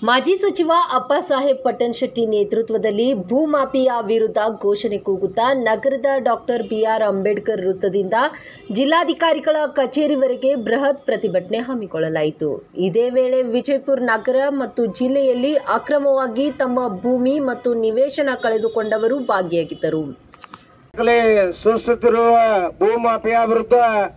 ಮಾಜಿ ಸಚಿವ ಅಪ್ಪಸಾಹೇಬ್ ಪಟ್ಟಣಶೆಟ್ಟಿ ನೇತೃತ್ವದಲ್ಲಿ ಭೂಮಾಫಿಯಾ ವಿರುದ್ಧ ಘೋಷಣೆ ಕೂಗುತ್ತಾ ನಗರದ ಡಾಕ್ಟರ್ ಬಿಆರ್ ಅಂಬೇಡ್ಕರ್ ವೃತ್ತದಿಂದ ಜಿಲ್ಲಾಧಿಕಾರಿಗಳ ಕಚೇರಿವರೆಗೆ ಬೃಹತ್ ಪ್ರತಿಭಟನೆ ಹಮ್ಮಿಕೊಳ್ಳಲಾಯಿತು ಇದೇ ವೇಳೆ ವಿಜಯಪುರ ನಗರ ಮತ್ತು ಜಿಲ್ಲೆಯಲ್ಲಿ ಅಕ್ರಮವಾಗಿ ತಮ್ಮ ಭೂಮಿ ಮತ್ತು ನಿವೇಶನ ಕಳೆದುಕೊಂಡವರು ಭಾಗಿಯಾಗಿದ್ದರು ಈಗಾಗಲೇ ಸೃಷ್ಟಿಸಿರುವ ಭೂಮಾಫಿಯಾ ವಿರುದ್ಧ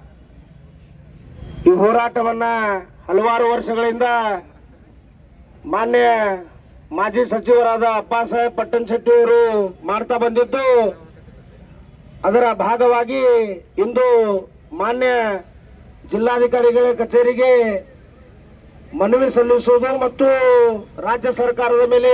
ಈ ಹೋರಾಟವನ್ನ ಹಲವಾರು ವರ್ಷಗಳಿಂದ ಮಾನ್ಯ ಮಾಜಿ ಸಚಿವರಾದ ಅಪ್ಪಾಸಾಹೇಬ್ ಪಟ್ಟಣ್ ಶೆಟ್ಟಿ ಅವರು ಮಾಡ್ತಾ ಬಂದಿದ್ದು ಅದರ ಭಾಗವಾಗಿ ಇಂದು ಮಾನ್ಯ ಜಿಲ್ಲಾಧಿಕಾರಿಗಳ ಕಚೇರಿಗೆ ಮನವಿ ಸಲ್ಲಿಸುವುದು ಮತ್ತು ರಾಜ್ಯ ಸರ್ಕಾರದ ಮೇಲೆ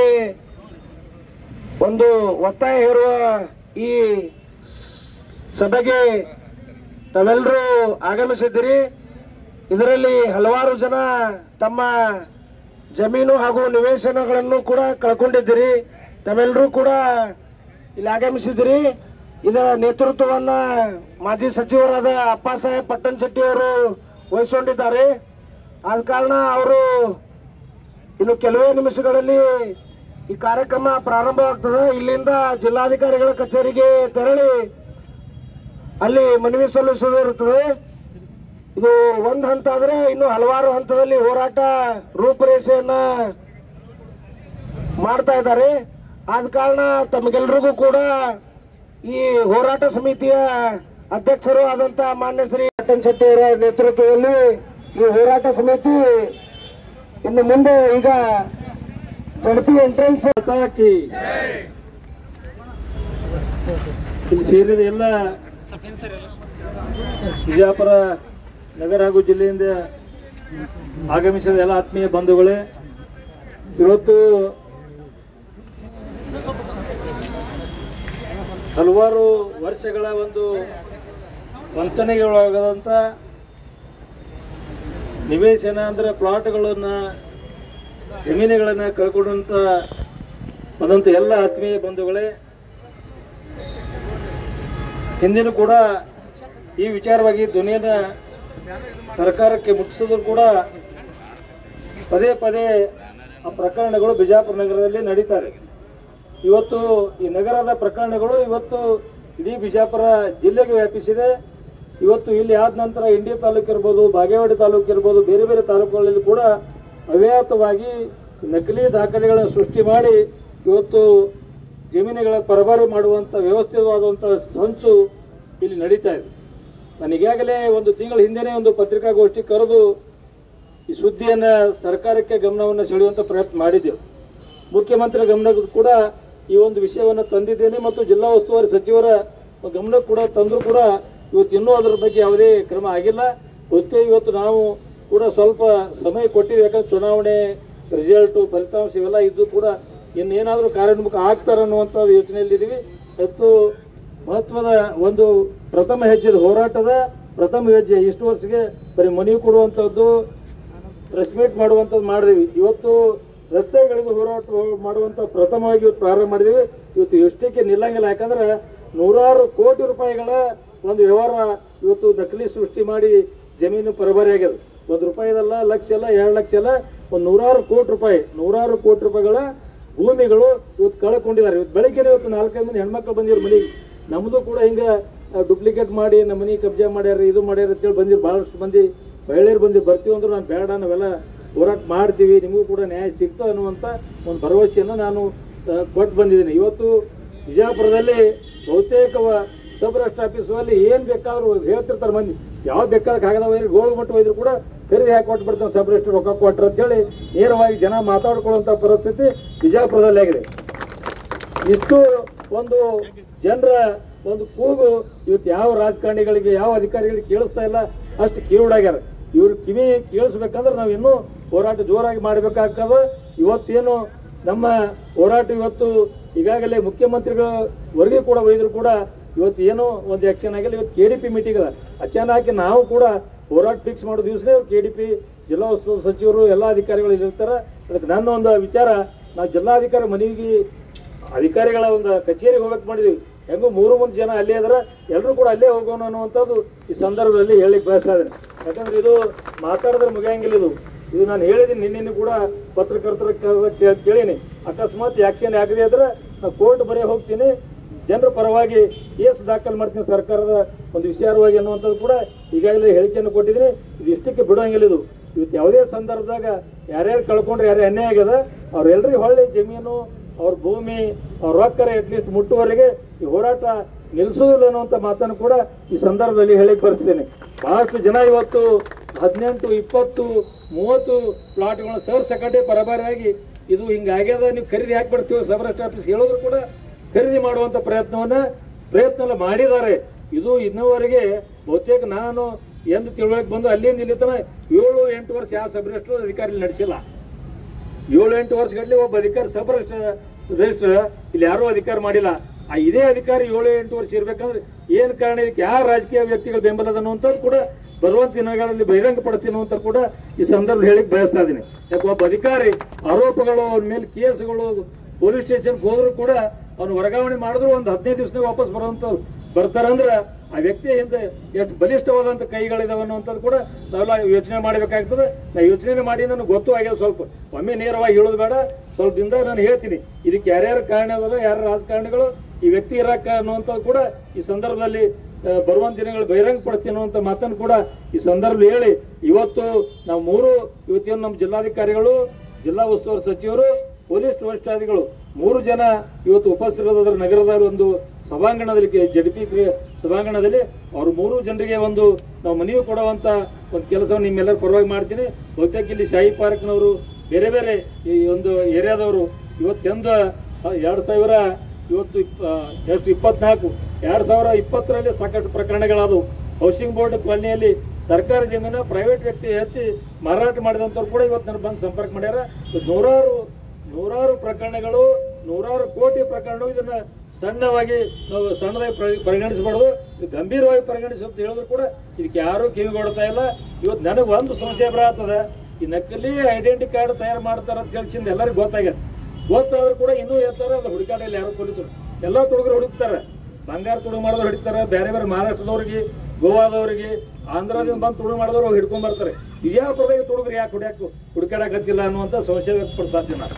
ಒಂದು ಒತ್ತಾಯ ಹೇರುವ ಈ ಸಭೆಗೆ ತಾವೆಲ್ಲರೂ ಆಗಮಿಸಿದ್ದೀರಿ ಇದರಲ್ಲಿ ಹಲವಾರು ಜನ ತಮ್ಮ ಜಮೀನು ಹಾಗೂ ನಿವೇಶನಗಳನ್ನು ಕೂಡ ಕಳ್ಕೊಂಡಿದ್ದೀರಿ ತಾವೆಲ್ಲರೂ ಕೂಡ ಇಲ್ಲಿ ಆಗಮಿಸಿದ್ದೀರಿ ಇದರ ನೇತೃತ್ವವನ್ನ ಮಾಜಿ ಸಚಿವರಾದ ಅಪ್ಪಾಸಾಹೇಬ್ ಪಟ್ಟಣ್ ಶೆಟ್ಟಿ ಅವರು ವಹಿಸಿಕೊಂಡಿದ್ದಾರೆ ಆದ ಕಾರಣ ಅವರು ಇನ್ನು ಕೆಲವೇ ನಿಮಿಷಗಳಲ್ಲಿ ಈ ಕಾರ್ಯಕ್ರಮ ಪ್ರಾರಂಭವಾಗ್ತದೆ ಇಲ್ಲಿಂದ ಜಿಲ್ಲಾಧಿಕಾರಿಗಳ ಕಚೇರಿಗೆ ತೆರಳಿ ಅಲ್ಲಿ ಮನವಿ ಸಲ್ಲಿಸುವುದಿರುತ್ತದೆ ಇದು ಒಂದು ಹಂತ ಆದ್ರೆ ಇನ್ನು ಹಲವಾರು ಹಂತದಲ್ಲಿ ಹೋರಾಟ ರೂಪರೇಷೆಯನ್ನ ಮಾಡ್ತಾ ಇದ್ದಾರೆ ಆದ ಕಾರಣ ತಮಗೆಲ್ರಿಗೂ ಕೂಡ ಈ ಹೋರಾಟ ಸಮಿತಿಯ ಅಧ್ಯಕ್ಷರು ಆದಂತ ಮಾನ್ಯ ಶ್ರೀ ಪಟ್ಟಣ್ ಶೆಟ್ಟಿ ಅವರ ನೇತೃತ್ವದಲ್ಲಿ ಈ ಹೋರಾಟ ಸಮಿತಿ ಇನ್ನು ಮುಂದೆ ಈಗ ಜಡಪಿ ಎಂಟ್ರೆನ್ಸ್ ಹಾಕಿ ಇಲ್ಲಿ ಸೇರಿದ ಎಲ್ಲ ಬಿಜಾಪುರ ನಗರ ಹಾಗೂ ಜಿಲ್ಲೆಯಿಂದ ಆಗಮಿಸಿದ ಎಲ್ಲ ಆತ್ಮೀಯ ಬಂಧುಗಳೇ ಇವತ್ತು ಹಲವಾರು ವರ್ಷಗಳ ಒಂದು ವಂಚನೆಗೊಳಗಾದಂಥ ನಿವೇಶನ ಅಂದ್ರೆ ಪ್ಲಾಟ್ಗಳನ್ನ ಜಮೀನುಗಳನ್ನ ಕಳ್ಕೊಂಡಂತ ಬಂದಂತ ಎಲ್ಲ ಆತ್ಮೀಯ ಬಂಧುಗಳೇ ಹಿಂದಿನ ಕೂಡ ಈ ವಿಚಾರವಾಗಿ ಧ್ವನಿಯನ್ನ ಸರ್ಕಾರಕ್ಕೆ ಮುಟ್ಟಿಸಿದ್ರು ಕೂಡ ಪದೇ ಪದೇ ಆ ಪ್ರಕರಣಗಳು ಬಿಜಾಪುರ ನಗರದಲ್ಲಿ ನಡೀತಾರೆ ಇವತ್ತು ಈ ನಗರದ ಪ್ರಕರಣಗಳು ಇವತ್ತು ಇಡೀ ಬಿಜಾಪುರ ಜಿಲ್ಲೆಗೆ ವ್ಯಾಪಿಸಿದೆ ಇವತ್ತು ಇಲ್ಲಿ ಆದ ನಂತರ ಇಂಡಿ ತಾಲೂಕು ಇರ್ಬೋದು ಬಾಗೇವಾಡಿ ತಾಲೂಕು ಇರ್ಬೋದು ಬೇರೆ ಬೇರೆ ತಾಲೂಕುಗಳಲ್ಲಿ ಕೂಡ ಅವ್ಯಾಹತವಾಗಿ ನಕಲಿ ದಾಖಲೆಗಳನ್ನು ಸೃಷ್ಟಿ ಮಾಡಿ ಇವತ್ತು ಜಮೀನುಗಳ ಪರಬಾರಿ ಮಾಡುವಂಥ ವ್ಯವಸ್ಥಿತವಾದಂಥ ಸಂಚು ಇಲ್ಲಿ ನಡೀತಾ ಇದೆ ನಾನು ಈಗಾಗಲೇ ಒಂದು ತಿಂಗಳ ಹಿಂದೆನೇ ಒಂದು ಪತ್ರಿಕಾಗೋಷ್ಠಿ ಕರೆದು ಈ ಸುದ್ದಿಯನ್ನ ಸರ್ಕಾರಕ್ಕೆ ಗಮನವನ್ನು ಸೆಳೆಯುವಂತ ಪ್ರಯತ್ನ ಮಾಡಿದ್ದೆವು ಮುಖ್ಯಮಂತ್ರಿ ಗಮನಕ್ಕೂ ಕೂಡ ಈ ಒಂದು ವಿಷಯವನ್ನು ತಂದಿದ್ದೇನೆ ಮತ್ತು ಜಿಲ್ಲಾ ಉಸ್ತುವಾರಿ ಸಚಿವರ ಗಮನಕ್ಕೆ ಕೂಡ ತಂದರೂ ಕೂಡ ಇವತ್ತು ಇನ್ನೂ ಅದರ ಬಗ್ಗೆ ಯಾವುದೇ ಕ್ರಮ ಆಗಿಲ್ಲ ಗೊತ್ತೇ ಇವತ್ತು ನಾವು ಕೂಡ ಸ್ವಲ್ಪ ಸಮಯ ಕೊಟ್ಟಿದ್ದೀವಿ ಯಾಕಂದ್ರೆ ಚುನಾವಣೆ ರಿಸಲ್ಟು ಫಲಿತಾಂಶ ಇವೆಲ್ಲ ಇದ್ದು ಕೂಡ ಇನ್ನೇನಾದರೂ ಕಾರ್ಯೋನ್ಮುಖ ಆಗ್ತಾರೆ ಅನ್ನುವಂಥ ಯೋಚನೆಯಲ್ಲಿದ್ದೀವಿ ಮತ್ತು ಮಹತ್ವದ ಒಂದು ಪ್ರಥಮ ಹೆಜ್ಜೆದ ಹೋರಾಟದ ಪ್ರಥಮ ಹೆಜ್ಜೆ ಇಷ್ಟು ವರ್ಷಕ್ಕೆ ಬರೀ ಮನವಿ ಕೊಡುವಂಥದ್ದು ಪ್ರೆಸ್ ಮೀಟ್ ಮಾಡುವಂಥದ್ದು ಮಾಡಿದೀವಿ ಇವತ್ತು ರಸ್ತೆಗಳಿಗೆ ಹೋರಾಟ ಮಾಡುವಂಥ ಪ್ರಥಮವಾಗಿ ಇವತ್ತು ಪ್ರಾರಂಭ ಮಾಡಿದೀವಿ ಇವತ್ತು ಎಷ್ಟಕ್ಕೆ ನಿಲ್ಲಂಗಿಲ್ಲ ಯಾಕಂದ್ರೆ ನೂರಾರು ಕೋಟಿ ರೂಪಾಯಿಗಳ ಒಂದು ವ್ಯವಹಾರ ಇವತ್ತು ನಕಲಿ ಸೃಷ್ಟಿ ಮಾಡಿ ಜಮೀನು ಪರಬಾರಿ ಆಗ್ಯದ ಒಂದು ರೂಪಾಯಿದಲ್ಲ ಲಕ್ಷ ಅಲ್ಲ ಎರಡು ಲಕ್ಷ ಅಲ್ಲ ಒಂದು ನೂರಾರು ಕೋಟಿ ರೂಪಾಯಿ ನೂರಾರು ಕೋಟಿ ರೂಪಾಯಿಗಳ ಭೂಮಿಗಳು ಇವತ್ತು ಕಳ್ಕೊಂಡಿದ್ದಾರೆ ಇವತ್ತು ಬೆಳಗ್ಗೆ ಇವತ್ತು ನಾಲ್ಕೈದು ಮಂದಿ ಹೆಣ್ಮಕ್ಳು ಬಂದಿರು ಮನೆಗೆ ನಮ್ಮದು ಕೂಡ ಹಿಂಗೆ ಡೂಪ್ಲಿಕೇಟ್ ಮಾಡಿ ನಮ್ಮ ಮನೆ ಕಬ್ಜಾ ಮಾಡ್ಯಾರ ಇದು ಮಾಡ್ಯಾರ ಅಂತೇಳಿ ಬಂದಿರು ಭಾಳಷ್ಟು ಮಂದಿ ಮಹಿಳೆಯರು ಬಂದು ಬರ್ತೀವಿ ಅಂದ್ರೆ ನಾನು ಬೇಡ ನಾವೆಲ್ಲ ಹೋರಾಟ ಮಾಡ್ತೀವಿ ನಿಮಗೂ ಕೂಡ ನ್ಯಾಯ ಸಿಗ್ತದೆ ಅನ್ನುವಂಥ ಒಂದು ಭರವಸೆಯನ್ನು ನಾನು ಆ, ಕೊಟ್ಟು ಬಂದಿದ್ದೀನಿ ಇವತ್ತು ವಿಜಯಪುರದಲ್ಲಿ ಬಹುತೇಕ ಸಬ್ ರಿಜಿಸ್ಟರ್ ಆಫೀಸಲ್ಲಿ ಏನು ಬೇಕಾದ್ರೂ ಹೇಳ್ತಿರ್ತಾರೆ ಮಂದಿ ಯಾವ್ದು ಬೇಕಾದ್ರೆ ಕಾಗದ ಒಯ್ದ್ರೆ ಗೋಳು ಮಟ್ಟ ಒಯ್ದ್ರು ಕೂಡ ಖರೀದಿ ಹಾಕಿ ಕೊಟ್ಟು ಬಿಡ್ತಾನೆ ಸಬ್ ರಿಜಿಸ್ಟರ್ ರೊಕ್ಕ ಕೊಟ್ರು ಅಂತೇಳಿ ನೇರವಾಗಿ ಜನ ಮಾತಾಡ್ಕೊಳ್ಳುವಂಥ ಪರಿಸ್ಥಿತಿ ವಿಜಯಪುರದಲ್ಲಿ ಆಗಿದೆ ಇಷ್ಟು ಒಂದು ಜನರ ಒಂದು ಕೂಗು ಇವತ್ತು ಯಾವ ರಾಜಕಾರಣಿಗಳಿಗೆ ಯಾವ ಅಧಿಕಾರಿಗಳಿಗೆ ಕೇಳಿಸ್ತಾ ಇಲ್ಲ ಅಷ್ಟು ಕಿವುಡಾಗ್ಯಾರ ಇವ್ರ ಕಿವಿ ಕೇಳಿಸ್ಬೇಕಂದ್ರೆ ನಾವು ಇನ್ನೂ ಹೋರಾಟ ಜೋರಾಗಿ ಮಾಡಬೇಕಾಗ್ತದೆ ಇವತ್ತೇನು ನಮ್ಮ ಹೋರಾಟ ಇವತ್ತು ಈಗಾಗಲೇ ಮುಖ್ಯಮಂತ್ರಿಗಳವರೆಗೆ ಕೂಡ ಒಯ್ದ್ರು ಕೂಡ ಇವತ್ತು ಏನೋ ಒಂದು ಆಕ್ಷನ್ ಆಗಿಲ್ಲ ಇವತ್ತು ಕೆ ಡಿ ಪಿ ಮೀಟಿಂಗ್ ಅದ ಅಚಾನಕ್ ನಾವು ಕೂಡ ಹೋರಾಟ ಫಿಕ್ಸ್ ಮಾಡೋ ದಿವಸನೇ ಕೆ ಡಿ ಪಿ ಜಿಲ್ಲಾ ಉಸ್ತುವಾರಿ ಸಚಿವರು ಎಲ್ಲ ಅಧಿಕಾರಿಗಳು ಇರ್ತಾರೆ ಅದಕ್ಕೆ ನನ್ನ ಒಂದು ವಿಚಾರ ನಾವು ಜಿಲ್ಲಾಧಿಕಾರಿ ಮನೆಗೆ ಅಧಿಕಾರಿಗಳ ಒಂದು ಕಚೇರಿಗೆ ಹೋಗಕ್ ಮಾಡಿದೀವಿ ಹೆಂಗೋ ಮೂರು ಮಂದಿ ಜನ ಅಲ್ಲೇ ಇದಾರೆ ಎಲ್ಲರೂ ಕೂಡ ಅಲ್ಲೇ ಹೋಗೋಣ ಅನ್ನುವಂಥದ್ದು ಈ ಸಂದರ್ಭದಲ್ಲಿ ಹೇಳಿಕ್ ಬಯಸ್ತಾ ಇದ್ದೇನೆ ಯಾಕಂದ್ರೆ ಇದು ಮಾತಾಡಿದ್ರೆ ಮುಗಿಯಂಗಿಲ್ಲ ಇದು ಇದು ನಾನು ಹೇಳಿದ್ದೀನಿ ನಿನ್ನೆ ಕೂಡ ಪತ್ರಕರ್ತರ ಕ- ಕೇ- ಕೇಳೀನಿ ಅಕಸ್ಮಾತ್ ಆಕ್ಷನ್ ಆಗದೆ ಆದ್ರೆ ನಾನು ಕೋರ್ಟ್ ಬರೀ ಹೋಗ್ತೀನಿ ಜನರ ಪರವಾಗಿ ಕೇಸ್ ದಾಖಲು ಮಾಡ್ತೀನಿ ಸರ್ಕಾರದ ಒಂದು ವಿಚಾರವಾಗಿ ಅನ್ನುವಂಥದ್ದು ಕೂಡ ಈಗಾಗಲೇ ಹೇಳಿಕೆಯನ್ನು ಕೊಟ್ಟಿದ್ದೀನಿ ಇದು ಇಷ್ಟಕ್ಕೆ ಬಿಡೋಂಗಿಲ್ಲ ಇದು ಇವತ್ತು ಯಾವುದೇ ಸಂದರ್ಭದಾಗ ಯಾರ್ಯಾರು ಕಳ್ಕೊಂಡ್ರೆ ಯಾರೇ ಅನ್ಯಾಯ ಆಗ್ಯದ ಅವ್ರೆಲ್ರಿಗೂ ಹೊಳ್ಳಿ ಜಮೀನು ಅವ್ರ ಭೂಮಿ ಅವ್ರ ರೊಕ್ಕರ ಅಟ್ಲೀಸ್ಟ್ ಮುಟ್ಟುವವರೆಗೆ ಈ ಹೋರಾಟ ನಿಲ್ಲಿಸೋದಿಲ್ಲ ಅನ್ನುವಂಥ ಮಾತನ್ನು ಕೂಡ ಈ ಸಂದರ್ಭದಲ್ಲಿ ಹೇಳಿಕ್ ಬರ್ತಿದ್ದೇನೆ ಬಹಳಷ್ಟು ಜನ ಇವತ್ತು ಹದಿನೆಂಟು ಇಪ್ಪತ್ತು ಮೂವತ್ತು ಪ್ಲಾಟ್ಗಳನ್ನ ಸರ್ ಸಕಟೆ ಪರಬಾರಿಯಾಗಿ ಇದು ಹಿಂಗಾಗ್ಯದ ನೀವು ಖರೀದಿ ಹಾಕ್ಬಿಡ್ತೀವಿ ಸಬ್ ರಿಜಿಸ್ಟರ್ ಆಫೀಸ್ ಹೇಳಿದ್ರು ಕೂಡ ಖರೀದಿ ಮಾಡುವಂತ ಪ್ರಯತ್ನವನ್ನ ಪ್ರಯತ್ನ ಎಲ್ಲ ಮಾಡಿದ್ದಾರೆ ಇದು ಇನ್ನೂವರೆಗೆ ಬಹುತೇಕ ನಾನು ಎಂದು ತಿಳುವಳಿಕೆ ಬಂದು ಅಲ್ಲಿಂದ ಇಲ್ಲಿ ತನ ಏಳು ಎಂಟು ವರ್ಷ ಯಾವ ಸಬ್ ರಿಜಿಸ್ಟರ್ ಅಧಿಕಾರಿ ನಡೆಸಿಲ್ಲ ಏಳು ಎಂಟು ವರ್ಷಗಟ್ಟಲೆ ಒಬ್ಬ ಅಧಿಕಾರಿ ಸಬ್ ರಿಜಿಸ್ಟರ್ ರಿಜಿಸ್ಟರ್ ಇಲ್ಲಿ ಯಾರೂ ಅಧಿಕಾರ ಮಾಡಿಲ್ಲ ಆ ಇದೇ ಅಧಿಕಾರಿ ಏಳು ಎಂಟು ವರ್ಷ ಇರ್ಬೇಕಂದ್ರೆ ಏನ್ ಕಾರಣ ಇದಕ್ಕೆ ಯಾವ ರಾಜಕೀಯ ವ್ಯಕ್ತಿಗಳ ಬೆಂಬಲ ಅದ ಅನ್ನುವಂಥದ್ದು ಕೂಡ ಬರುವಂತ ದಿನಗಳಲ್ಲಿ ಬಹಿರಂಗ ಪಡ್ತೀನಿ ಅಂತ ಕೂಡ ಈ ಸಂದರ್ಭ ಹೇಳಿಕ್ ಬಯಸ್ತಾ ಇದ್ದೀನಿ ಯಾಕೆ ಒಬ್ಬ ಅಧಿಕಾರಿ ಆರೋಪಗಳು ಅವ್ರ ಮೇಲೆ ಕೇಸ್ಗಳು ಪೊಲೀಸ್ ಸ್ಟೇಷನ್ ಹೋದ್ರು ಕೂಡ ಅವ್ನು ವರ್ಗಾವಣೆ ಮಾಡಿದ್ರು ಒಂದು ಹದಿನೈದು ದಿವಸದಾಗ ವಾಪಸ್ ಬರುವಂತ ಬರ್ತಾರಂದ್ರ ಆ ವ್ಯಕ್ತಿಯ ಹಿಂದೆ ಎಷ್ಟು ಬಲಿಷ್ಠವಾದಂತ ಕೈಗಳಿದಾವೆ ಅನ್ನುವಂಥದ್ದು ಕೂಡ ನಾವೆಲ್ಲ ಯೋಚನೆ ಮಾಡಬೇಕಾಗ್ತದೆ ನಾ ಯೋಚನೆ ಮಾಡಿ ನನಗೆ ಗೊತ್ತು ಆಗ್ಯದ ಸ್ವಲ್ಪ ಒಮ್ಮೆ ನೇರವಾಗಿ ಹೇಳೋದು ಬೇಡ ಸ್ವಲ್ಪ ದಿನದ ನಾನು ಹೇಳ್ತೀನಿ ಇದಕ್ಕೆ ಯಾರ್ಯಾರು ಕಾರಣ ಅದಾರ ಯಾರ ರಾಜಕಾರಣಿಗಳು ಈ ವ್ಯಕ್ತಿ ಇರಾಕ ಅನ್ನುವಂಥದ್ದು ಕೂಡ ಈ ಸಂದರ್ಭದಲ್ಲಿ ಆ, ಬರುವಂತ ದಿನಗಳು ಬಹಿರಂಗ ಪಡಿಸ್ತೀನಿ ಅನ್ನುವಂಥ ಮಾತನ್ನು ಕೂಡ ಈ ಸಂದರ್ಭದಲ್ಲಿ ಹೇಳಿ ಇವತ್ತು ನಾವು ಮೂರು ಇವತ್ತೇನು ನಮ್ಮ ಜಿಲ್ಲಾಧಿಕಾರಿಗಳು ಜಿಲ್ಲಾ ಉಸ್ತುವಾರಿ ಸಚಿವರು ಪೊಲೀಸ್ ವರಿಷ್ಠಾಧಿಗಳು ಮೂರು ಜನ ಇವತ್ತು ಉಪಸ್ಥಿತರಾದ ನಗರದ ಒಂದು ಸಭಾಂಗಣದಲ್ಲಿ ಜಡಿಪಿ ಸಭಾಂಗಣದಲ್ಲಿ ಅವರು ಮೂರು ಜನರಿಗೆ ಒಂದು ನಾವು ಮನವಿ ಕೊಡುವಂತ ಒಂದು ಕೆಲಸವನ್ನು ನಿಮ್ಮೆಲ್ಲರ ಪರವಾಗಿ ಮಾಡ್ತೀನಿ ಬಹುತೇಕ ಇಲ್ಲಿ ಶಾಹಿ ಪಾರ್ಕ್ನವರು ಬೇರೆ ಬೇರೆ ಈ ಒಂದು ಏರಿಯಾದವರು ಇವತ್ತೆಂದು ಎರಡು ಸಾವಿರ ಇವತ್ತು ಇಪ್ಪ ಎಷ್ಟು ಇಪ್ಪತ್ನಾಲ್ಕು ಎರಡು ಸಾವಿರ ಇಪ್ಪತ್ತರಲ್ಲಿ ಸಾಕಷ್ಟು ಪ್ರಕರಣಗಳಾದವು ಹೌಸಿಂಗ್ ಬೋರ್ಡ್ ಕಾಲನಿಯಲ್ಲಿ ಸರ್ಕಾರಿ ಜಮೀನು ಪ್ರೈವೇಟ್ ವ್ಯಕ್ತಿ ಹೆಚ್ಚಿ ಮಾರಾಟ ಮಾಡಿದಂಥವ್ರು ಕೂಡ ಇವತ್ತು ನನಗೆ ಬಂದು ಸಂಪರ್ಕ ಮಾಡ್ಯಾರ ಇವತ್ತು ನೂರಾರು ನೂರಾರು ಪ್ರಕರಣಗಳು ನೂರಾರು ಕೋಟಿ ಪ್ರಕರಣಗಳು ಇದನ್ನ ಸಣ್ಣವಾಗಿ ನಾವು ಸಣ್ಣದಾಗಿ ಪರಿ- ಪರಿಗಣಿಸಬಾರ್ದು ಇದು ಗಂಭೀರವಾಗಿ ಪರಿಗಣಿಸಿ ಅಂತ ಹೇಳಿದ್ರು ಕೂಡ ಇದಕ್ಕೆ ಯಾರೂ ಕಿವಿಗೊಡ್ತಾ ಇಲ್ಲ ಇವತ್ತು ನನಗೆ ಒಂದು ಸಂಶಯ ಬರತ್ತದ ಈ ನಕಲಿ ಐಡೆಂಟಿ ಕಾರ್ಡ್ ತಯಾರು ಮಾಡ್ತಾರ ಅಂತ ಹೇಳ್ಚಿಂದ ಎಲ್ಲರಿಗೂ ಗೊತ್ತಾಗ್ಯದ ಗೊತ್ತಾದ್ರೂ ಕೂಡ ಇನ್ನೂ ಇರ್ತಾರೆ ಅದು ಹುಡುಕಾಡಿಲ್ಲ ಯಾರು ಪೊಲೀಸರು ಎಲ್ಲ ತುಡುಗರು ಹುಡುಕ್ತಾರೆ ಬಂಗಾರ ತುಡುಗು ಮಾಡಿದವ್ರು ಹಿಡಿತಾರೆ ಬೇರೆ ಬೇರೆ ಮಹಾರಾಷ್ಟ್ರದವ್ರಿಗೆ ಗೋವಾದವರಿಗೆ ಆಂಧ್ರದಿಂದ ಬಂದು ತುಡುಗು ಮಾಡಿದವರು ಹಿಡ್ಕೊಂಡ್ ಬರ್ತಾರೆ ವಿಜಯಪುರದಾಗ ತುಡುಗರು ಯಾಕೆ ಹುಡ್ಯಾಕ ಹುಡುಕಾಡಕತ್ತಿಲ್ಲ ಅನ್ನುವಂಥ ಸಂಶಯ ವ್ಯಕ್ತಪಡಿಸಾತೀನಿ ನಾನು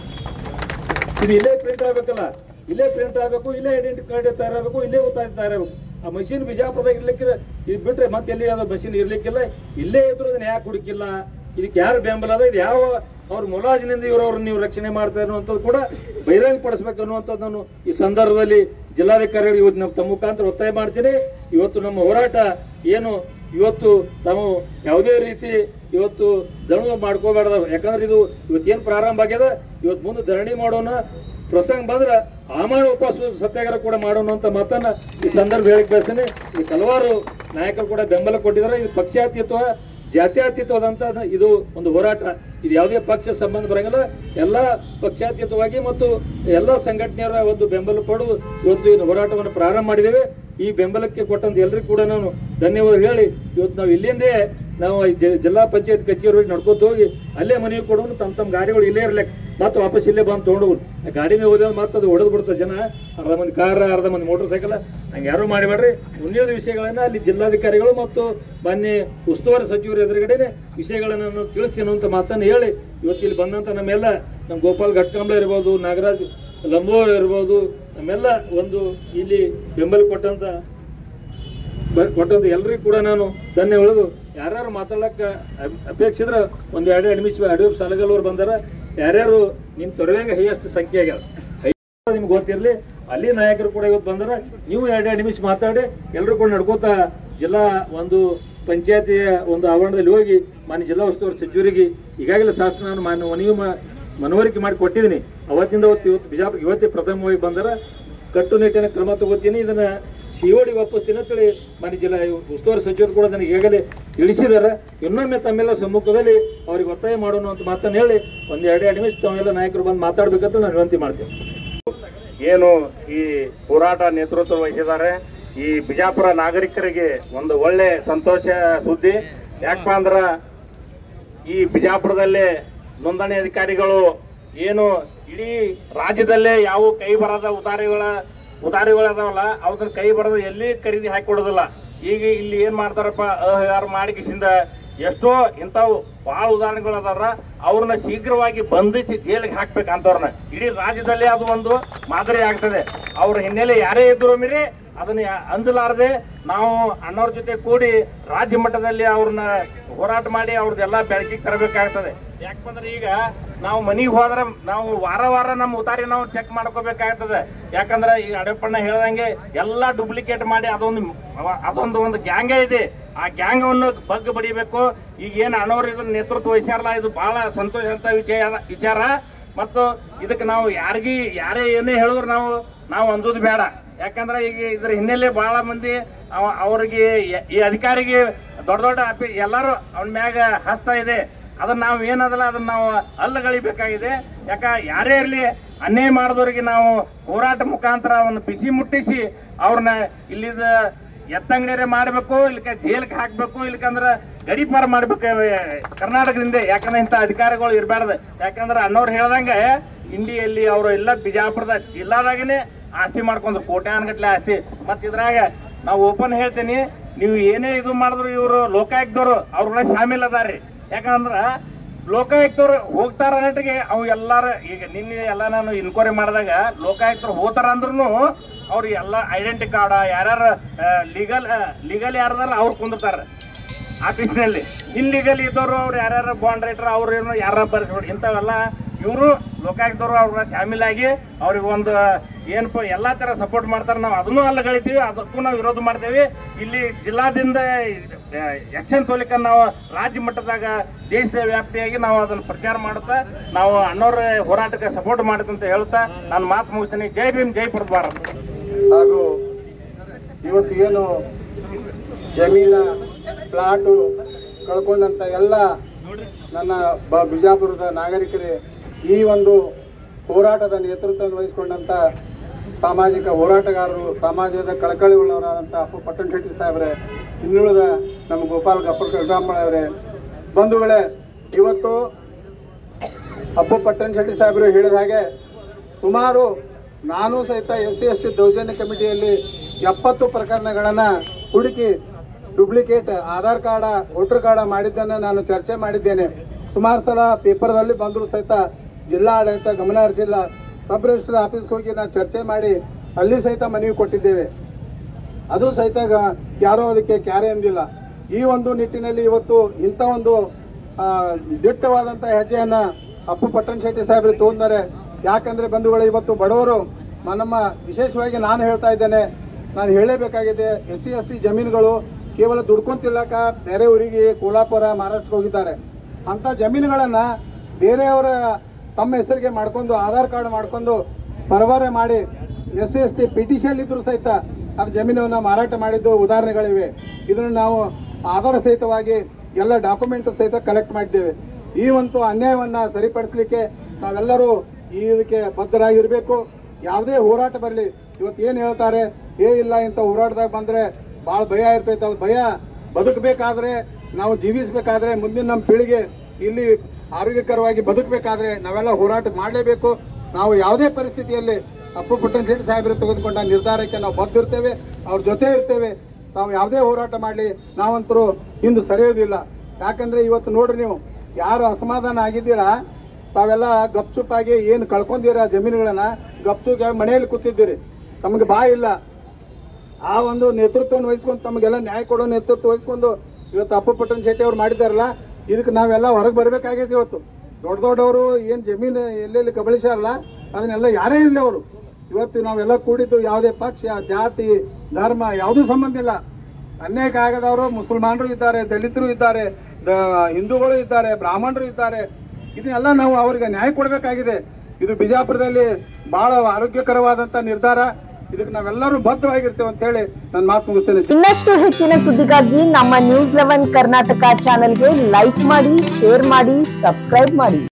ಇದು ಇಲ್ಲೇ ಪ್ರಿಂಟ್ ಆಗ್ಬೇಕಲ್ಲ ಇಲ್ಲೇ ಪ್ರಿಂಟ್ ಆಗಬೇಕು ಇಲ್ಲೇ ಐಡೆಂಟಿ ಕಾರ್ಡ್ ತಯಾರಾಗಬೇಕು ಇಲ್ಲೇ ಗೊತ್ತಾಗಿ ತಯಾರಾಗಬೇಕು ಆ ಮಷೀನ್ ಬಿಜಾಪುರದಾಗ ಇರ್ಲಿಕ್ಕಿಲ್ಲ ಇದು ಬಿಟ್ರೆ ಮತ್ತೆ ಎಲ್ಲಿ ಯಾವ್ದೋ ಮಷೀನ್ ಇರ್ಲಿಕ್ಕಿಲ್ಲ ಇಲ್ಲೇ ಇದ್ರು ಅದನ್ನ ಯಾಕೆ ಹುಡುಕಿಲ್ಲ ಇದಕ್ಕೆ ಯಾರು ಬೆಂಬಲ ಅದ ಇದು ಯಾವ ಅವ್ರ ಮುಲಾಜಿನಿಂದ ಇವ್ರವ್ರನ್ನ ನೀವು ರಕ್ಷಣೆ ಮಾಡ್ತಾರೆ ಅನ್ನುವಂಥದ್ದು ಕೂಡ ಬಹಿರಂಗ ಪಡಿಸ್ಬೇಕು ಅನ್ನುವಂಥದ್ದನ್ನು ಈ ಸಂದರ್ಭದಲ್ಲಿ ಜಿಲ್ಲಾಧಿಕಾರಿಗಳು ಇವತ್ತು ನಮ್ಮ ತಮ್ಮ ಮುಖಾಂತರ ಒತ್ತಾಯ ಮಾಡ್ತೀನಿ ಇವತ್ತು ನಮ್ಮ ಹೋರಾಟ ಏನು ಇವತ್ತು ನಾವು ಯಾವುದೇ ರೀತಿ ಇವತ್ತು ದಣು ಮಾಡ್ಕೋಬಾರ್ದ ಯಾಕಂದ್ರೆ ಇದು ಇವತ್ತೇನು ಪ್ರಾರಂಭ ಆಗ್ಯದ ಇವತ್ತು ಮುಂದೆ ಧರಣಿ ಮಾಡೋಣ ಪ್ರಸಂಗ ಬಂದ್ರೆ ಆಮಾನ ಉಪವಾಸ ಸತ್ಯಾಗ್ರಹ ಕೂಡ ಮಾಡೋಣ ಅಂತ ಮಾತನ್ನ ಈ ಸಂದರ್ಭ ಹೇಳಿಕ್ ಬಯಸ್ತೇನೆ ಈ ಹಲವಾರು ನಾಯಕರು ಕೂಡ ಬೆಂಬಲ ಕೊಟ್ಟಿದ್ದಾರೆ ಇದು ಪಕ್ಷಾತೀತ ಜಾತ್ಯತೀತವಾದಂತ ಇದು ಒಂದು ಹೋರಾಟ ಇದು ಯಾವುದೇ ಪಕ್ಷ ಸಂಬಂಧ ಬರಂಗಿಲ್ಲ ಎಲ್ಲ ಪಕ್ಷಾತೀತವಾಗಿ ಮತ್ತು ಎಲ್ಲ ಸಂಘಟನೆಯವರ ಒಂದು ಬೆಂಬಲ ಕೊಡು ಇವತ್ತು ಈ ಹೋರಾಟವನ್ನು ಪ್ರಾರಂಭ ಮಾಡಿದ್ದೇವೆ ಈ ಬೆಂಬಲಕ್ಕೆ ಕೊಟ್ಟಂತ ಎಲ್ರಿಗೂ ಕೂಡ ನಾನು ಧನ್ಯವಾದ ಹೇಳಿ ಇವತ್ತು ನಾವು ಇಲ್ಲಿಂದೇ ನಾವು ಈ ಜ- ಜಿಲ್ಲಾ ಪಂಚಾಯತ್ ಕಚೇರಿ ನಡ್ಕೊತ ಹೋಗಿ ಅಲ್ಲೇ ಮನೆಗೆ ಕೊಡೋನು ತಮ್ಮ ತಮ್ಮ ಗಾಡಿಗಳು ಇಲ್ಲೇ ಇರ್ಲಿಕ್ಕೆ ಮತ್ತೆ ವಾಪಸ್ ಇಲ್ಲೇ ಬಂದು ತೊಗೊಂಡು ಗಾಡಿ ಮೇಲೆ ಹೋದ ಮತ್ತೆ ಅದು ಹೊಡೆದು ಬಿಡ್ತದೆ ಜನ ಅರ್ಧ ಮಂದಿ ಕಾರ್ ಅರ್ಧ ಮಂದಿ ಮೋಟರ್ ಸೈಕಲ್ ಹಂಗೆ ಯಾರು ಮಾಡಿಬೇಡ್ರಿ ಉಳಿದ ವಿಷಯಗಳನ್ನ ಅಲ್ಲಿ ಜಿಲ್ಲಾಧಿಕಾರಿಗಳು ಮತ್ತು ಮಾನ್ಯ ಉಸ್ತುವಾರಿ ಸಚಿವರು ಎದುರುಗಡೆ ವಿಷಯಗಳನ್ನು ನಾನು ತಿಳಿಸ್ತೀನಿ ಅಂತ ಮಾತನ್ನು ಹೇಳಿ ಇವತ್ತು ಇಲ್ಲಿ ಬಂದಂತ ನಮ್ಮೆಲ್ಲ ನಮ್ಮ ಗೋಪಾಲ್ ಘಟ್ಕಂಬ್ಳ ಇರ್ಬೋದು ನಾಗರಾಜ್ ಲಂಬೋ ಇರ್ಬೋದು ನಮ್ಮೆಲ್ಲ ಒಂದು ಇಲ್ಲಿ ಬೆಂಬಲ ಕೊಟ್ಟಂತ ಬ- ಕೊಟ್ಟಂತ ಎಲ್ರಿಗೂ ಕೂಡ ನಾನು ಧನ್ಯ ಉಳಿದು ಯಾರ್ಯಾರು ಮಾತಾಡಕ್ಕ ಅಪ್- ಅಪೇಕ್ಷಿದ್ರ ಒಂದು ಎರಡು ಅಡ್ಮಿಷ್ ಅಡಿಯಪ್ ಸಾಲಗಲ್ಲವ್ರು ಬಂದಾರ ಯಾರ್ಯಾರು ನಿಮ್ ತೊರವೆಂಗ ಹೈಯೆಸ್ಟ್ ಸಂಖ್ಯೆ ಆಗ್ಯಾವ ಹೈ- ನಿಮ್ಗೆ ಗೊತ್ತಿರ್ಲಿ ಅಲ್ಲಿ ನಾಯಕರು ಕೂಡ ಇವತ್ತು ಬಂದಾರ ನೀವು ಎರಡು ಎರಡು ನಿಮಿಷ ಮಾತಾಡಿ ಎಲ್ಲರೂ ಕೂಡ ನಡ್ಕೋತ ಜಿಲ್ಲಾ ಒಂದು ಪಂಚಾಯತಿಯ ಒಂದು ಆವರಣದಲ್ಲಿ ಹೋಗಿ ಮಾನ್ಯ ಜಿಲ್ಲಾ ಉಸ್ತುವಾರಿ ಸಚಿವರಿಗೆ ಈಗಾಗಲೇ ಶಾಸನ ನಾನು ಮಾನ್ಯ ಮನವಿ ಮಾ- ಮನವರಿಕೆ ಮಾಡಿ ಕೊಟ್ಟಿದ್ದೀನಿ ಅವತ್ತಿಂದ ಅವತ್ತು ಇವತ್ತು ಬಿಜಾಪುರ ಇವತ್ತೇ ಪ್ರಥಮವಾಗಿ ಬಂದಾರ ಕಟ್ಟುನಿಟ್ಟಿನ ಕ್ರಮ ತಗೋತೀನಿ ಇದನ್ನ ಸಿಒಡಿ ವಾಪಸ್ತೀನಿ ಅಂತೇಳಿ ಮಾನ್ಯ ಜಿಲ್ಲಾ ಉಸ್ತುವಾರಿ ಸಚಿವರು ಕೂಡ ನನಗೆ ಈಗಾಗಲೇ ತಿಳಿಸಿದಾರೆ ಇನ್ನೊಮ್ಮೆ ತಮ್ಮೆಲ್ಲ ಸಮ್ಮುಖದಲ್ಲಿ ಅವ್ರಿಗೆ ಒತ್ತಾಯ ಮಾಡೋಣ ಅಂತ ಮಾತನ್ನು ಹೇಳಿ ಒಂದ್ ಎರಡು ಎರಡು ನಿಮಿಷ ತಾವೆಲ್ಲ ನಾಯಕರು ಬಂದು ಮಾತಾಡ್ಬೇಕಂತ ನಾನು ವಿನಂತಿ ಮಾಡ್ತೀನಿ ಏನು ಈ ಹೋರಾಟ ನೇತೃತ್ವ ವಹಿಸಿದ್ದಾರೆ ಈ ಬಿಜಾಪುರ ನಾಗರಿಕರಿಗೆ ಒಂದು ಒಳ್ಳೆ ಸಂತೋಷ ಸುದ್ದಿ ಯಾಕಪ್ಪ ಅಂದ್ರ ಈ ಬಿಜಾಪುರದಲ್ಲೇ ನೋಂದಣಿ ಅಧಿಕಾರಿಗಳು ಏನು ಇಡೀ ರಾಜ್ಯದಲ್ಲೇ ಯಾವ ಕೈ ಬರದ ಉದಾರಿಗಳ ಉದಾರಿಗಳು ಅದಾವಲ್ಲ ಅವನ್ನ ಕೈ ಬರದ ಎಲ್ಲಿ ಖರೀದಿ ಹಾಕಿ ಕೊಡೋದಿಲ್ಲ ಈಗ ಇಲ್ಲಿ ಏನ್ ಮಾಡ್ತಾರಪ್ಪ ಅವ್ಯವಹಾರ ಮಾಡಿಕಿಸಿಂದ ಎಷ್ಟೋ ಇಂಥವು ಬಹಳ ಉದಾಹರಣೆಗಳು ಅದಾರ ಅವ್ರನ್ನ ಶೀಘ್ರವಾಗಿ ಬಂಧಿಸಿ ಜೈಲಿಗೆ ಹಾಕ್ಬೇಕಂತವ್ರನ್ನ ಇಡೀ ರಾಜ್ಯದಲ್ಲಿ ಅದು ಒಂದು ಮಾದರಿ ಆಗ್ತದೆ ಅವ್ರ ಹಿನ್ನೆಲೆ ಯಾರೇ ಇದ್ರು ಮಿರಿ ಅದನ್ನ ಯಾ- ಅಂಜಲಾರದೆ ನಾವು ಅಣ್ಣವ್ರ ಜೊತೆ ಕೂಡಿ ರಾಜ್ಯ ಮಟ್ಟದಲ್ಲಿ ಅವ್ರನ್ನ ಹೋರಾಟ ಮಾಡಿ ಅವ್ರದ್ದೆಲ್ಲ ಬೆಳಕಿಗೆ ತರಬೇಕಾಗ್ತದೆ ಯಾಕಂದ್ರೆ ಈಗ ನಾವು ಮನಿಗೆ ಹೋದ್ರೆ ನಾವು ವಾರ ವಾರ ನಮ್ಮ ಉತಾರಿ ನಾವು ಚೆಕ್ ಮಾಡ್ಕೋಬೇಕಾಗ್ತದೆ ಯಾಕಂದ್ರೆ ಈಗ ಅಡಪ್ಪಣ್ಣ ಹೇಳ್ದಂಗೆ ಎಲ್ಲ ಡೂಪ್ಲಿಕೇಟ್ ಮಾಡಿ ಅದೊಂದು ಅವ- ಅದೊಂದು ಒಂದು ಗ್ಯಾಂಗೇ ಇದೆ ಆ ಗ್ಯಾಂಗವನ್ನು ಬಗ್ಗ ಬಡಿಬೇಕು ಈಗ ಏನು ಅಣ್ಣವ್ರು ಇದನ್ನ ನೇತೃತ್ವ ವಹಿಸ್ಯಾರಲ್ಲ ಇದು ಬಹಳ ಸಂತೋಷ ಅಂತ ವಿಷಯ ವಿಚಾರ ಮತ್ತು ಇದಕ್ಕೆ ನಾವು ಯಾರಿಗಿ ಯಾರೇ ಏನೇ ಹೇಳಿದ್ರು ನಾವು ನಾವು ಅಂದೋದು ಬೇಡ ಯಾಕಂದ್ರೆ ಈಗ ಇದ್ರ ಹಿನ್ನೆಲೆ ಬಹಳ ಮಂದಿ ಅವ- ಅವ್ರಿಗೆ ಯ- ಈ ಅಧಿಕಾರಿಗೆ ದೊಡ್ಡ ದೊಡ್ಡ ಅಪಿ ಎಲ್ಲರೂ ಅವನ ಮ್ಯಾಗ ಹಸ್ತ ಇದೆ ಅದನ್ನ ನಾವು ಏನದಲ್ಲ ಅದನ್ನ ನಾವು ಅಲ್ಲಗಳಿಬೇಕಾಗಿದೆ ಯಾಕ ಯಾರೇ ಇರಲಿ ಅನ್ಯಾಯ ಮಾಡಿದವರಿಗೆ ನಾವು ಹೋರಾಟ ಮುಖಾಂತರ ಅವನ್ನ ಬಿಸಿ ಮುಟ್ಟಿಸಿ ಅವ್ರನ್ನ ಇಲ್ಲಿದ ಎತ್ತಂಗಡಿಯರೇ ಮಾಡಬೇಕು ಇಲ್ಲಿಕ ಜೈಲಿಗೆ ಹಾಕ್ಬೇಕು ಇಲ್ಲಿಕಂದ್ರ ಗಡಿಪಾರ ಮಾಡ್ಬೇಕು ಕರ್ನಾಟಕದಿಂದ ಯಾಕಂದ್ರೆ ಇಂಥ ಅಧಿಕಾರಿಗಳು ಇರಬಾರ್ದು ಯಾಕಂದ್ರೆ ಅಣ್ಣವ್ರು ಹೇಳ್ದಂಗೆ ಇಂಡಿಯಲ್ಲಿ ಅವರು ಎಲ್ಲ ಬಿಜಾಪುರದ ಜಿಲ್ಲಾದಾಗನೇ ಆಸ್ತಿ ಮಾಡ್ಕೊಂಡ್ರು ಕೋಟ್ಯಾನಗಟ್ಲೆ ಆಸ್ತಿ ಮತ್ ಇದ್ರಾಗ ನಾವು ಓಪನ್ ಹೇಳ್ತೀನಿ ನೀವು ಏನೇ ಇದು ಮಾಡಿದ್ರು ಇವರು ಲೋಕಾಯುಕ್ತದವರು ಅವ್ರನ್ನ ಶಾಮಿಲ್ ಅದಾರಿ ಯಾಕಂದ್ರ ಲೋಕಾಯುಕ್ತರು ಹೋಗ್ತಾರ ಅನ್ನಟ್ಟಿಗೆ ಅವು ಎಲ್ಲಾರ ಈಗ ನಿನ್ನೆ ಎಲ್ಲ ನಾನು ಇನ್ಕ್ವೈರಿ ಮಾಡಿದಾಗ ಲೋಕಾಯುಕ್ತರು ಹೋತಾರ ಅಂದ್ರೂ ಅವ್ರು ಎಲ್ಲ ಐಡೆಂಟಿ ಕಾರ್ಡ ಯಾರ್ಯಾರ ಲೀಗಲ್ ಲೀಗಲ್ ಯಾರದಲ್ಲ ಅವ್ರು ಕುಂದಿರ್ತಾರ ಆಫೀಸ್ನಲ್ಲಿ ಇಲ್ಲಿಗಲ್ ಇದ್ದವರು ಅವ್ರು ಯಾರ್ಯಾರ ಬಾಂಡ್ ರೈಟರ್ ಅವ್ರು ಏನೋ ಯಾರ ಬರ್ಸ್ಬಿಡಿ ಇಂಥವೆಲ್ಲ ಇವರು ಲೋಕಾಯುಕ್ತರು ಅವ್ರನ್ನ ಶಾಮಿಲಾಗಿ ಅವ್ರಿಗೆ ಒಂದು ಏನಪ್ಪ ಎಲ್ಲಾ ತರ ಸಪೋರ್ಟ್ ಮಾಡ್ತಾರೆ ನಾವು ಅದನ್ನೂ ಅಲ್ಲಗಳಿತೀವಿ ಅದಕ್ಕೂ ನಾವು ವಿರೋಧ ಮಾಡ್ತೇವೆ ಇಲ್ಲಿ ಜಿಲ್ಲಾದಿಂದ ಎಕ್ಷನ್ ತೋಲಿಕ ನಾವು ರಾಜ್ಯ ಮಟ್ಟದಾಗ ದೇಶದ ವ್ಯಾಪ್ತಿಯಾಗಿ ನಾವು ಅದನ್ನ ಪ್ರಚಾರ ಮಾಡುತ್ತಾ ನಾವು ಅಣ್ಣವ್ರ ಹೋರಾಟಕ್ಕೆ ಸಪೋರ್ಟ್ ಮಾಡುತ್ತಂತ ಹೇಳ್ತಾ ನಾನು ಮಾತು ಮುಗಿಸ್ತೀನಿ ಜೈ ಭೀಮ್ ಜೈ ಭಾರತ್ ಹಾಗೂ ಇವತ್ತು ಏನು ಜಮೀನ ಪ್ಲಾಟು ಕಳ್ಕೊಂಡಂತ ಎಲ್ಲ ನನ್ನ ಬ ಬಿಜಾಪುರದ ನಾಗರಿಕರೇ ಈ ಒಂದು ಹೋರಾಟದ ನೇತೃತ್ವವನ್ನು ವಹಿಸಿಕೊಂಡಂತ ಸಾಮಾಜಿಕ ಹೋರಾಟಗಾರರು ಸಮಾಜದ ಕಳಕಳಿ ಉಳ್ಳವರಾದಂಥ ಅಪ್ಪು ಪಟ್ಟಣ ಶೆಟ್ಟಿ ಸಾಹೇಬ್ರೆ ಇನ್ನುಳಿದ ನಮ್ಮ ಗೋಪಾಲ್ ಗಪ್ಪರ್ ಕಲ್ರಾಂಬಳ ಅವರೇ ಬಂಧುಗಳೇ ಇವತ್ತು ಅಪ್ಪು ಪಟ್ಟಣ ಶೆಟ್ಟಿ ಸಾಹೇಬರು ಹೇಳಿದ ಹಾಗೆ ಸುಮಾರು ನಾನು ಸಹಿತ ಎಸ್ ಸಿ ಎಸ್ ಟಿ ದೌರ್ಜನ್ಯ ಕಮಿಟಿಯಲ್ಲಿ ಎಪ್ಪತ್ತು ಪ್ರಕರಣಗಳನ್ನು ಹುಡುಕಿ duplicate Aadhaar card voter card ಮಾಡಿದ್ದನ್ನು ನಾನು ಚರ್ಚೆ ಮಾಡಿದ್ದೇನೆ ಸುಮಾರು ಸಲ ಪೇಪರ್ದಲ್ಲಿ ಬಂದರೂ ಸಹಿತ ಜಿಲ್ಲಾ ಆಡಳಿತ ಗಮನ ಹರಿಸಿಲ್ಲ ಸಬ್ ರಿಜಿಸ್ಟರ್ ಆಫೀಸ್ಗೆ ಹೋಗಿ ನಾನು ಚರ್ಚೆ ಮಾಡಿ ಅಲ್ಲಿ ಸಹಿತ ಮನವಿ ಕೊಟ್ಟಿದ್ದೇವೆ ಅದು ಸಹಿತ ಗ- ಯಾರೂ ಅದಕ್ಕೆ ಕ್ಯಾರೆ ಎಂದಿಲ್ಲ ಈ ಒಂದು ನಿಟ್ಟಿನಲ್ಲಿ ಇವತ್ತು ಇಂಥ ಒಂದು ಆ, ದಿಟ್ಟವಾದಂಥ ಹೆಜ್ಜೆಯನ್ನ ಅಪ್ಪು ಪಟ್ಟಣ ಶೆಟ್ಟಿ ಸಾಹೇಬರು ತಗೊಂಡಾರೆ ಯಾಕಂದ್ರೆ ಬಂಧುಗಳು ಇವತ್ತು ಬಡವರು ಮ- ನಮ್ಮ ವಿಶೇಷವಾಗಿ ನಾನು ಹೇಳ್ತಾ ಇದ್ದೇನೆ ನಾನು ಹೇಳಲೇಬೇಕಾಗಿದೆ ಎಸ್ ಸಿ ಎಸ್ ಟಿ ಜಮೀನುಗಳು ಕೇವಲ ದುಡ್ಕೊಂತಿಲ್ಲಕ ಬೇರೆ ಊರಿಗೆ ಕೋಲಾಪುರ ಮಹಾರಾಷ್ಟ್ರಕ್ಕೆ ಹೋಗಿದ್ದಾರೆ ಅಂತ ಜಮೀನುಗಳನ್ನ ಬೇರೆಯವರ ತಮ್ಮ ಹೆಸರಿಗೆ ಮಾಡ್ಕೊಂಡು ಆಧಾರ್ ಕಾರ್ಡ್ ಮಾಡ್ಕೊಂಡು ಪರವಾರೆ ಮಾಡಿ S C S T petition ಇದ್ರು ಸಹಿತ ಅದು ಜಮೀನನ್ನ ಮಾರಾಟ ಮಾಡಿದ್ದು ಉದಾಹರಣೆಗಳಿವೆ ಇದನ್ನು ನಾವು ಆಧಾರ ಸಹಿತವಾಗಿ ಎಲ್ಲ ಡಾಕ್ಯುಮೆಂಟ್ ಸಹಿತ ಕಲೆಕ್ಟ್ ಮಾಡಿದ್ದೇವೆ ಈ ಒಂದು ಅನ್ಯಾಯವನ್ನ ಸರಿಪಡಿಸಲಿಕ್ಕೆ ನಾವೆಲ್ಲರೂ ಈ ಇದಕ್ಕೆ ಬದ್ಧರಾಗಿರ್ಬೇಕು ಯಾವುದೇ ಹೋರಾಟ ಬರಲಿ ಇವತ್ತು ಏನು ಹೇಳ್ತಾರೆ ಏ ಇಲ್ಲ ಇಂಥ ಹೋರಾಟದಾಗ ಬಂದ್ರೆ ಭಾಳ ಭಯ ಇರ್ತೈತೆ ಅದು ಭಯ ಬದುಕಬೇಕಾದ್ರೆ ನಾವು ಜೀವಿಸಬೇಕಾದ್ರೆ ಮುಂದಿನ ನಮ್ಮ ಪೀಳಿಗೆ ಇಲ್ಲಿ ಆರೋಗ್ಯಕರವಾಗಿ ಬದುಕಬೇಕಾದ್ರೆ ನಾವೆಲ್ಲ ಹೋರಾಟ ಮಾಡಲೇಬೇಕು ನಾವು ಯಾವುದೇ ಪರಿಸ್ಥಿತಿಯಲ್ಲಿ ಅಪ್ಪು ಪುಟ್ಟಣ ಶೆಟ್ಟಿ ಸಾಹೇಬರು ತೆಗೆದುಕೊಂಡ ನಿರ್ಧಾರಕ್ಕೆ ನಾವು ಬದ್ಧಿರ್ತೇವೆ ಅವ್ರ ಜೊತೆ ಇರ್ತೇವೆ ನಾವು ಯಾವುದೇ ಹೋರಾಟ ಮಾಡಲಿ ನಾವಂತರೂ ಹಿಂದೆ ಸರಿಯೋದಿಲ್ಲ ಯಾಕಂದ್ರೆ ಇವತ್ತು ನೋಡ್ರಿ ನೀವು ಯಾರು ಅಸಮಾಧಾನ ಆಗಿದ್ದೀರಾ ತಾವೆಲ್ಲ ಗಪ್ಚುಪ್ಪಾಗಿ ಏನು ಕಳ್ಕೊಂಡಿರ ಜಮೀನುಗಳನ್ನ ಗಪ್ಚುಪ್ಪಾಗಿ ಮನೆಯಲ್ಲಿ ಕೂತಿದ್ದೀರಿ ತಮಗೆ ಬಾ ಇಲ್ಲ ಆ ಒಂದು ನೇತೃತ್ವವನ್ನು ವಹಿಸ್ಕೊಂಡು ತಮಗೆಲ್ಲ ನ್ಯಾಯ ಕೊಡೋ ನೇತೃತ್ವ ವಹಿಸ್ಕೊಂಡು ಇವತ್ತು ಅಪ್ಪು ಪಟ್ಟಣ ಶೆಟ್ಟಿ ಅವ್ರು ಮಾಡಿದಾರಲ್ಲ ಇದಕ್ಕೆ ನಾವೆಲ್ಲ ಹೊರಗೆ ಬರಬೇಕಾಗೈತೆ ಇವತ್ತು ದೊಡ್ಡ ದೊಡ್ಡವರು ಏನು ಜಮೀನು ಎಲ್ಲೆಲ್ಲಿ ಕಬಳಿಸ್ಯಾರಲ್ಲ ಅದನ್ನೆಲ್ಲ ಯಾರೇ ಇರಲಿ ಅವರು ಇವತ್ತು ನಾವೆಲ್ಲ ಕೂಡಿದ್ದು ಯಾವುದೇ ಪಕ್ಷ ಜಾತಿ ಧರ್ಮ ಯಾವುದೂ ಸಂಬಂಧ ಇಲ್ಲ ಅನ್ಯಾಯಕ್ಕೆ ಆಗದವರು ಮುಸಲ್ಮಾನರು ಇದ್ದಾರೆ ದಲಿತರು ಇದ್ದಾರೆ ದ- ಹಿಂದೂಗಳು ಇದ್ದಾರೆ ಬ್ರಾಹ್ಮಣರು ಇದ್ದಾರೆ ಇದನ್ನೆಲ್ಲ ನಾವು ಅವರಿಗೆ ನ್ಯಾಯ ಕೊಡಬೇಕಾಗಿದೆ ಇದು ಬಿಜಾಪುರದಲ್ಲಿ ಬಹಳ ಆರೋಗ್ಯಕರವಾದಂತ ನಿರ್ಧಾರ ಇದಕ್ಕೆ ನಾವೆಲ್ಲರೂ ಬದ್ಧವಾಗಿರ್ತೇವೆ ಅಂತ ಹೇಳಿ ನನ್ನ ಮಾತು ಮುಗಿಸ್ತೇನೆ ಇನ್ನಷ್ಟು ಹೆಚ್ಚಿನ ಸುದ್ದಿಗಾಗಿ ನಮ್ಮ ನ್ಯೂಸ್ ಲೆವೆನ್ ಕರ್ನಾಟಕ ಚಾನೆಲ್ಗೆ ಲೈಕ್ ಮಾಡಿ ಶೇರ್ ಮಾಡಿ ಸಬ್ಸ್ಕ್ರೈಬ್ ಮಾಡಿ